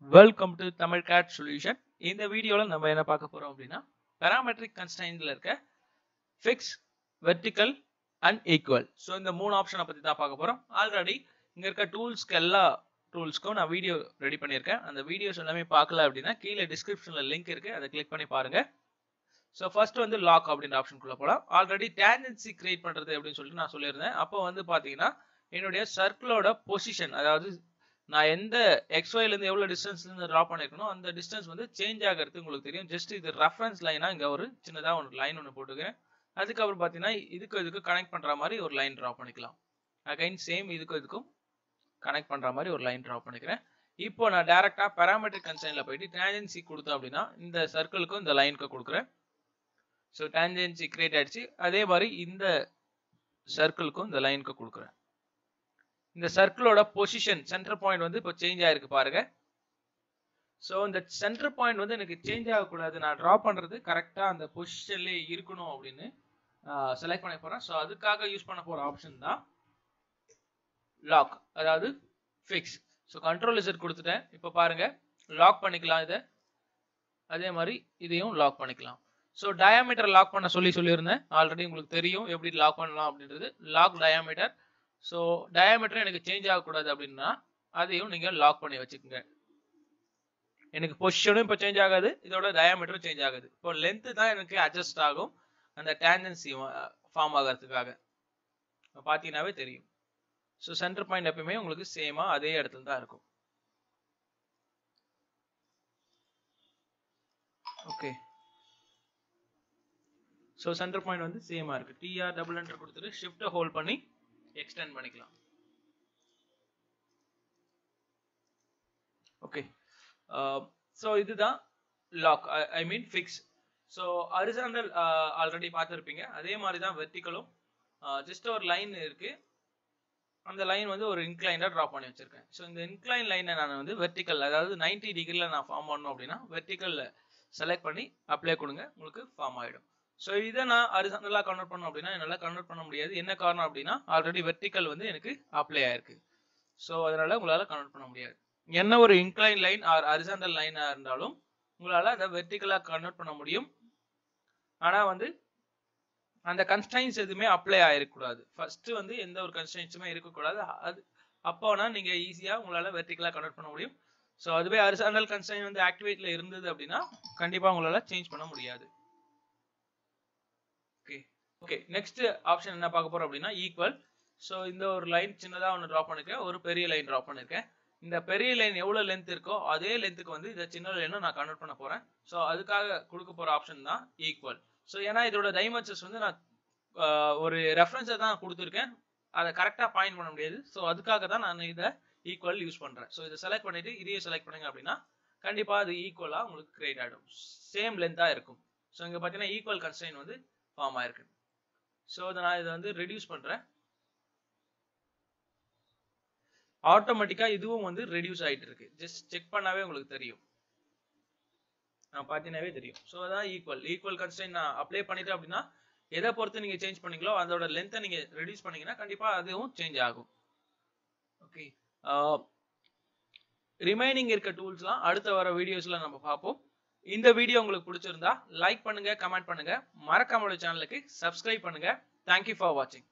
welcome to Tamil CAD solution இந்த வீடியோவில் நம்ம என்ன பார்க்க போறோம் அப்படின்னா பேராமெட்ரிக் கன்ஸ்டைன்ல இருக்க fix vertical and equal so இந்த மூணு ஆப்ஷனை பற்றி தான் பார்க்க போகிறோம் ஆல்ரெடி இங்கே இருக்க டூல்ஸ்க்கு எல்லா டூல்ஸ்க்கும் நான் வீடியோ ரெடி பண்ணியிருக்கேன் அந்த வீடியோஸ் எல்லாமே பார்க்கல அப்படின்னா கீழே டிஸ்கிரிப்ஷனில் லிங்க் இருக்குது அதை கிளிக் பண்ணி பாருங்க ஸோ ஃபர்ஸ்ட் வந்து லாக் அப்படின்ற ஆப்ஷனுக்குள்ள போகலாம் ஆல்ரெடி டேஞ்சன்சி கிரியேட் பண்ணுறது அப்படின்னு சொல்லிட்டு நான் சொல்லியிருந்தேன் அப்போ வந்து பார்த்தீங்கன்னா என்னுடைய சர்க்கிளோட பொசிஷன் அதாவது நான் எந்த எக்ஸ்ஒய்லேருந்து எவ்வளோ டிஸ்டன்ஸ்லேருந்து ட்ரா பண்ணியிருக்கணும் அந்த டிஸ்டன்ஸ் வந்து சேஞ்ச் ஆகிறது உங்களுக்கு தெரியும் ஜஸ்ட் இது ரெஃபரன்ஸ் லைனாக இங்கே ஒரு சின்னதாக ஒரு லைன் ஒன்று போட்டுக்கிறேன் அதுக்கப்புறம் பார்த்தீங்கன்னா இதுக்கு இதுக்கு கனெக்ட் பண்ணுற மாதிரி ஒரு லைன் ட்ரா பண்ணிக்கலாம் அகைன் சேம் இதுக்கும் இதுக்கும் கனெக்ட் பண்ணுற மாதிரி ஒரு லைன் ட்ரா பண்ணிக்கிறேன் இப்போ நான் டேரெக்டாக பேராமெட்ரிக் கன்சைனில் போயிட்டு டேஞ்சன்சி கொடுத்தேன் அப்படின்னா இந்த சர்க்கிளுக்கும் இந்த லைனுக்கு கொடுக்குறேன் ஸோ டேஞ்சன்சி கிரியேட் ஆயிடுச்சு அதே மாதிரி இந்த சர்க்கிளுக்கும் இந்த லைனுக்கு கொடுக்குறேன் இந்த சர்க்கிளோட பொசிஷன் சென்டர் பாயிண்ட் வந்து இப்போ சேஞ்ச் ஆயிருக்கு பாருங்க ஸோ இந்த சென்டர் பாயிண்ட் வந்து எனக்கு சேஞ்ச் ஆகக்கூடாது நான் ட்ரா பண்ணுறது கரெக்டாக அந்த பொசிஷன்லேயே இருக்கணும் அப்படின்னு செலக்ட் பண்ண போகிறேன் ஸோ அதுக்காக யூஸ் பண்ண போகிற ஆப்ஷன் தான் லாக் அதாவது ஃபிக்ஸ் ஸோ கண்ட்ரோல் இசட் கொடுத்துட்டேன் இப்போ பாருங்க லாக் பண்ணிக்கலாம் இதை அதே மாதிரி இதையும் லாக் பண்ணிக்கலாம் ஸோ டயாமீட்டர் லாக் பண்ண சொல்லி சொல்லியிருந்தேன் ஆல்ரெடி உங்களுக்கு தெரியும் எப்படி லாக் பண்ணலாம் அப்படின்றது லாக் டயாமீட்டர் ஸோ டயாமீட்டர் எனக்கு சேஞ்ச் ஆகக்கூடாது அப்படின்னா அதையும் நீங்கள் லாக் பண்ணி வச்சுக்கோங்க எனக்கு பொசிஷனும் இப்போ சேஞ்ச் ஆகாது இதோட டயாமீட்டரும் சேஞ்ச் ஆகுது இப்போ லென்த்து தான் எனக்கு அட்ஜஸ்ட் ஆகும் அந்த டேஞ்சன்சி ஃபார்ம் ஆகிறதுக்காக பார்த்தீங்கன்னாவே தெரியும் ஸோ சென்டர் பாயிண்ட் எப்பயுமே உங்களுக்கு சேமா அதே இடத்துல தான் இருக்கும் ஓகே ஸோ சென்டர் பாயிண்ட் வந்து சேமா இருக்கு டிஆர் டபுள் என்டர் கொடுத்துட்டு ஷிஃப்ட்டை ஹோல்ட் பண்ணி எக்ஸ்டெண்ட் பண்ணிக்கலாம் ஓகே ஸோ இதுதான் lock I mean fix so horizontal already பார்த்துருப்பீங்க அதே மாதிரி தான் வெர்டிக்கலும் ஜஸ்ட் ஒரு லைன் இருக்கு அந்த லைன் வந்து ஒரு இன்க்ளைண்டாக ட்ரா பண்ணி வச்சிருக்கேன் ஸோ இந்த இன்க்ளைன் லைனை நான் வந்து வெர்டிக்கல் அதாவது நைன்டி டிகிரியில் நான் ஃபார்ம் பண்ணணும் அப்படின்னா வெர்டிக்கலில் செலக்ட் பண்ணி அப்ளை கொடுங்க உங்களுக்கு ஃபார்ம் ஆகிடும் ஸோ இதை நான் அரிசாண்டலாக கன்வெர்ட் பண்ணோம் அப்படின்னா என்னால் கன்வெர்ட் பண்ண முடியாது என்ன காரணம் அப்படின்னா ஆல்ரெடி வெர்டிக்கல் வந்து எனக்கு அப்ளை ஆயிருக்கு ஸோ அதனால உங்களால் கன்வெர்ட் பண்ண முடியாது என்ன ஒரு இன்க்ளைன் லைன் ஆர் அரிசாண்டல் லைனாக இருந்தாலும் உங்களால் அதை வெர்டிக்கலாக கன்வெர்ட் பண்ண முடியும் ஆனால் வந்து அந்த கன்ஸ்டைன்ஸ் எதுவுமே அப்ளை ஆயிருக்கூடாது ஃபர்ஸ்ட் வந்து எந்த ஒரு கன்ஸ்டைன்ஸுமே இருக்கக்கூடாது அது அப்போனா நீங்கள் ஈஸியாக உங்களால் வெர்டிக்கலாக கன்வெர்ட் பண்ண முடியும் ஸோ அதுவே அரிசாண்டல் கன்ஸ்டைன் வந்து ஆக்டிவேட்ல இருந்தது அப்படின்னா கண்டிப்பாக உங்களால் சேஞ்ச் பண்ண முடியாது ஓகே ஓகே நெக்ஸ்ட் ஆப்ஷன் என்ன பார்க்க போறோம் அப்படின்னா ஈக்குவல் ஸோ இந்த ஒரு லைன் சின்னதாக ஒன்று ட்ரா பண்ணிருக்கேன் ஒரு பெரிய லைன் ட்ரா பண்ணிருக்கேன் இந்த பெரிய லைன் எவ்வளோ லென்த் இருக்கோ அதே லென்த்துக்கு வந்து இந்த சின்ன லைனும் நான் கன்வெர்ட் பண்ண போறேன் ஸோ அதுக்காக கொடுக்க போற ஆப்ஷன் தான் ஈக்குவல் ஸோ ஏன்னா இதோட டைமென்ஷன்ஸ் வந்து நான் ஒரு ரெஃபரன்ஸை தான் கொடுத்துருக்கேன் அதை கரெக்டாக பாயிண்ட் பண்ண முடியாது ஸோ அதுக்காக தான் நான் இதை ஈக்குவல் யூஸ் பண்ணுறேன் ஸோ இதை செலக்ட் பண்ணிட்டு இதையும் செலக்ட் பண்ணுங்க அப்படின்னா கண்டிப்பாக அது ஈக்குவலாக உங்களுக்கு கிரியேட் ஆகிடும் சேம் லென்த்தாக இருக்கும் ஸோ இங்கே பார்த்தீங்கன்னா ஈக்குவல் கன்ஸ்டைன் வந்து ஃபார்ம் ஆயிருக்கு ஸோ இதை நான் இதை வந்து ரெடியூஸ் பண்ணுறேன் ஆட்டோமேட்டிக்காக இதுவும் வந்து ரெடியூஸ் ஆகிட்டு இருக்கு ஜஸ்ட் செக் பண்ணாவே உங்களுக்கு தெரியும் நான் பார்த்தீங்கன்னாவே தெரியும் ஸோ அதான் ஈக்குவல் ஈக்குவல் கன்ஸ்டைன் நான் அப்ளை பண்ணிட்டேன் அப்படின்னா எதை பொறுத்து நீங்கள் சேஞ்ச் பண்ணீங்களோ அதோட லென்த்தை நீங்கள் ரெடியூஸ் பண்ணீங்கன்னா கண்டிப்பாக அதுவும் சேஞ்ச் ஆகும் ஓகே ரிமைனிங் இருக்க டூல்ஸ்லாம் அடுத்த வர வீடியோஸில் நம்ம பார்ப்போம் இந்த வீடியோ உங்களுக்கு பிடிச்சிருந்தா லைக் பண்ணுங்க கமெண்ட் பண்ணுங்க மறக்காம சேனலுக்கு சப்ஸ்கிரைப் பண்ணுங்க தேங்க்யூ ஃபார் வாட்சிங்